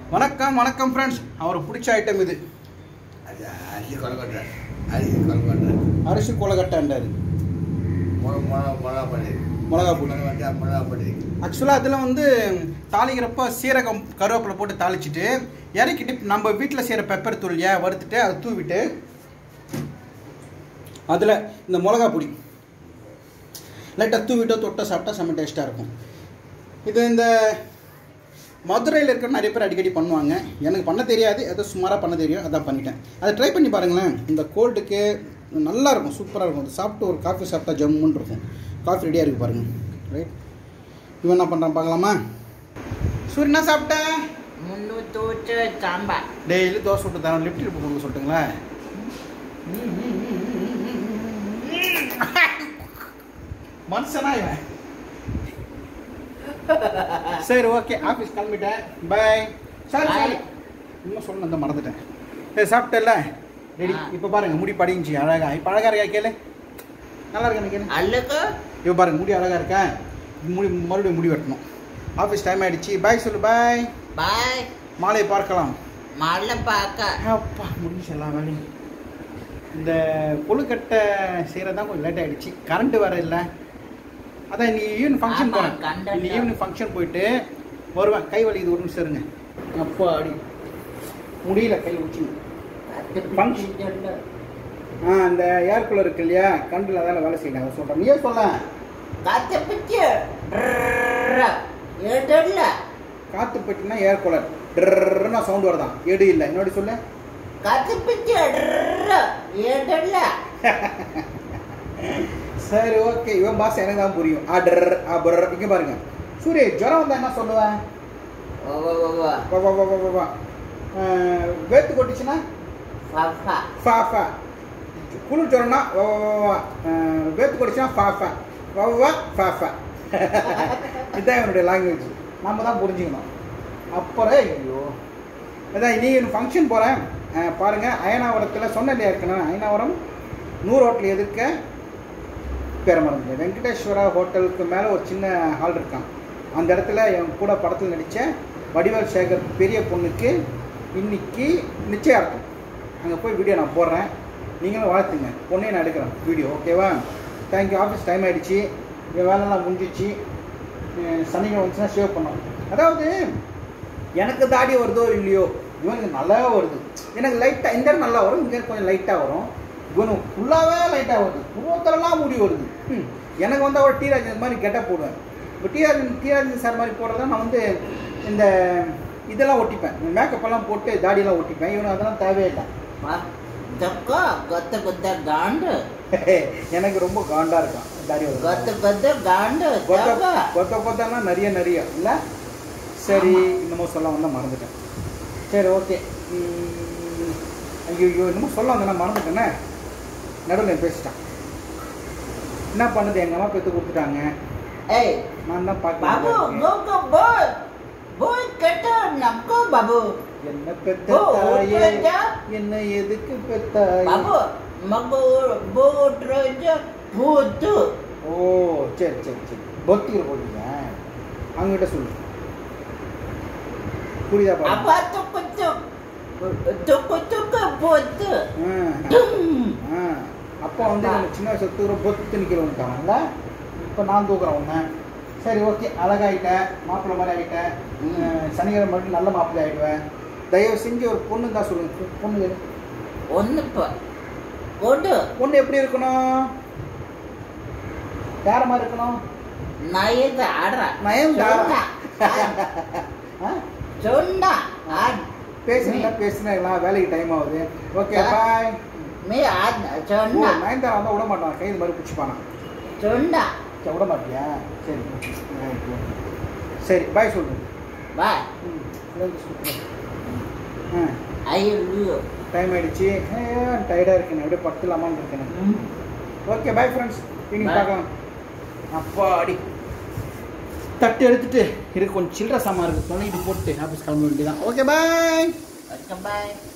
வணக்கம் வணக்கம் ஃப்ரெண்ட்ஸ் அவருக்கு பிடிச்ச ஐட்டம் இது அது அரிசி கொலக்கொட்டை அரிசி கொலக்கொட்டை அரிசி கொலக்கட்டாண்டாரு மிளகா மிளகா மிளகா பொடி மிளகா பொடி. கொலக்கொட்டை மிளகா பொடி ஆக்சுவலாக அதில் வந்து தாளிக்கிறப்ப சீரகம் கருவேப்பிலை போட்டு தாளிச்சிட்டு இறக்கிட்டு நம்ம வீட்டில் செய்கிற பெப்பர் தூள் ஏன் வறுத்துட்டு அதை தூவிட்டு அதில் இந்த மிளகா பொடி லைட்டாக தூவிட்டோ தொட்டோ சாப்பிட்டா செம்ம டேஸ்ட்டாக இருக்கும் இது இந்த மதுரையில் இருக்கிற நிறைய பேர் அடிக்கடி பண்ணுவாங்க எனக்கு பண்ண தெரியாது ஏதோ சுமாராக பண்ண தெரியும் அதான் பண்ணிட்டேன் அதை ட்ரை பண்ணி பாருங்களேன் இந்த கோல்டுக்கு நல்லா இருக்கும் சூப்பராக இருக்கும் அது சாப்பிட்டு ஒரு காஃபி சாப்பிட்டா ஜம்முன்னு இருக்கும் காஃபி ரெடியாக இருக்குது பாருங்கள் ரைட் இவன் என்ன பண்ணுறான் பார்க்கலாமா சூரியன் என்ன சாப்பிட்டேன் முன்னூத்தூற்று சாம்பார் டெய்லி தோசை விட்டு தரேன் லிஃப்ட் இருப்பு கொடுக்க சொல்லட்டுங்களா மனுஷனா இவன் சரி ஓகே ஆஃபீஸ் கிளம்பிட்டேன் பாய் சரி Bye. சரி இன்னும் சொல்லணும் இந்த மறந்துட்டேன் சரி சாப்பிட்டல ரெடி ஆ. இப்போ பாருங்க முடி படிஞ்சி அழகா இப்போ அழகா இருக்கா கேளு நல்லா இருக்கா கேளு அல்லுக்கு இப்போ பாருங்க முடி அழகா இருக்கா முடி மறுபடியும் முடி வெட்டணும் ஆஃபீஸ் டைம் ஆயிடுச்சு பாய் சொல்லு பாய் பாய் மாலையை பார்க்கலாம் மழை பார்க்க அப்பா முடிஞ்சு எல்லா வேலையும் இந்த கொழுக்கட்டை செய்கிறது தான் கொஞ்சம் லேட் ஆகிடுச்சு கரண்ட்டு வேறு இல்லை அதான் இன்னைக்கு ஈவினிங் ஃபங்க்ஷன் ஆமா, போகிறேன் கண்டென்ட் இன்னைக்கு ஈவினிங் ஃபங்க்ஷன் போயிட்டு வருவேன் கை வலிக்குது ஒரு நிமிஷம் இருங்க அப்பா அடி முடியல கை வச்சு Function. ஆ அந்த ஏர் கூலர் இருக்கு இல்லையா கண்டில் அதால வேலை செய்யல அதை சொல்கிறேன் நீயே சொல்ல காத்த பிச்சு ஏட்டல்ல காற்று போயிட்டுனா ஏர் கூலர் ட்ரர்னா சவுண்ட் வருதான் எடு இல்லை என்னோட சொல்லு காத்த பிச்சு ஏட்டல்ல சரி ஓகே இவன் பாஸ் எனக்கு தான் புரியும் ஆர்டர் ஆபர் இங்கே பாருங்க சூரிய ஜுரம் வந்தா என்ன சொல்லுவேன் ஓ ஓ ஓ ஓ வா வா வா வா வா வா அஹ், வேத்து கொட்டுச்சுன்னா பாப்பா ஃபா ஃபா குளிர் ஜுரம்னா வா வா வா வா அஹ், வேத்து கொட்டுச்சுன்னா ஃபா ஃபா வா வா வா ஃபா ஃபா இதுதான் என்னுடைய லாங்குவேஜ் நம்ம தான் புரிஞ்சுக்கணும் அப்புறம் ஐயோ அதான் இன்னைக்கு ஃபங்க்ஷன் போகிறேன் பாருங்கள் அயனாவரத்தில் சொன்ன இல்லையா இருக்கணும் அயனாவரம் நூறு ஹோட்டல் எதிர்க்க பேரமரம் வெங்கடேஸ்வரா ஹோட்டலுக்கு மேலே ஒரு சின்ன ஹால் இருக்கான் அந்த இடத்துல என் கூட படத்தில் நடித்த வடிவேல் சேகர் பெரிய பொண்ணுக்கு இன்னைக்கு நிச்சயார்த்தம் அங்கே போய் வீடியோ நான் போடுறேன் நீங்களும் வாழ்த்துங்க பொண்ணையும் நான் எடுக்கிறேன் வீடியோ ஓகேவா தேங்க்யூ ஆஃபீஸ் டைம் ஆகிடுச்சு என் வேலைலாம் முடிஞ்சிச்சு அஹ் சனிக்கிழமை வந்துச்சுன்னா ஷேவ் பண்ணோம் அதாவது எனக்கு தாடி வருதோ இல்லையோ இவனுக்கு நல்லா வருது எனக்கு லைட்டாக இந்த இடம் நல்லா வரும் இங்கே கொஞ்சம் லைட்டாக வரும் இவனுக்கு ஃபுல்லாகவே லைட்டாக வருது பூத்தரெல்லாம் முடி வருது ம். எனக்கு வந்து ஒரு டீராஜன் மாதிரி கெட்ட போடுவேன் இப்போ டீராஜன் டீராஜன் சார் மாதிரி போடுறதா நான் வந்து இந்த இதெல்லாம் ஒட்டிப்பேன் மேக்கப் எல்லாம் போட்டு தாடியெல்லாம் ஒட்டிப்பேன் இவனுக்கு அதெல்லாம் தேவையில்லை வா தொக்க கொத்த கொத்த காண்டு எனக்கு ரொம்ப காண்டா இருக்கான் தாடி வருது கொத்த கொத்த காண்டு கொத்த தொக்க கொத்த கொத்தனா நிறைய நிறைய இல்லை சரி இன்னமும் சொல்ல வந்தால் மறந்துட்டேன் சரி ஓகே ஐயோ ஐயோ இன்னமும் சொல்ல வந்தேன் மறந்துட்டேனே நடுவில் பேசிட்டான் என்ன பண்ணுது எங்கள் அம்மா பெற்று கொடுத்துட்டாங்க ஏய் நான் தான் बाबू பார்க்க गो को बोल बोल कटो नमको बाबू என்ன பெத்த ஓ, தாயே ஓட்டுறா? என்ன எதுக்கு பெத்தாய் बाबू मगो बोट रोज भूत ஓ சரி சரி சரி பக்தியில் போடுங்க அவங்ககிட்ட சொல்லு புரியுதா பாருங்க apa tu kutuk tuku tuku भूत ஆ. டும் ஆ, அப்பா வந்து நம்ம சின்ன வயசுல தூர பொத்து நிற்கிறவன்ட்டாங்கல்ல இப்போ நான் தூக்குறேன் உன்னை சரி ஓகே அழகாயிட்டேன் மாப்பிள்ளை மாதிரி ஆகிட்டேன் ம். சனிக்கிழமை மட்டும் நல்ல மாப்பிள்ளை ஆகிடுவேன் தயவு செஞ்சு ஒரு பொண்ணு தான் சொல்லுங்க பொ- பொண்ணு எது? ஒன்னு போ கொடு பொண்ணு எப்படி இருக்கணும் யார மாதிரி இருக்கணும் நயது ஆடுற நயன்தாரா. ஆ? சொன்னா பேசுறீங்களா பேசுனா வேலைக்கு டைம் ஆகுது ஓகே ஆ. பாய் மீ ஆட் ஓ சொன்னா நயன்தாரா வந்தால் விட மாட்டான் கை இது மாதிரி பிடிச்சிப்பானா சொன்னா சரி விட மாட்டியா சரி ஓகே சரி பாய் சொல்லு பாய் ம் ஃப்ரெண்ட்ஸ் ஆ ஐ யூ டைம் ஆயிடுச்சு டயர்டாக இருக்கேன் அப்படியே படுத்துலாமான்னு இருக்கேன் ஓகே பாய் ஃப்ரெண்ட்ஸ் இனி Bye. பார்க்கலாம் அப்பா அடி தட்டு எடுத்துட்டு இருக்கு கொஞ்சம் சில்லற சாமான் இருக்குது தொலைட்டு போட்டு ஆஃபீஸ் கிளம்ப வேண்டியதான் ஓகே பாய் ஓகே பாய்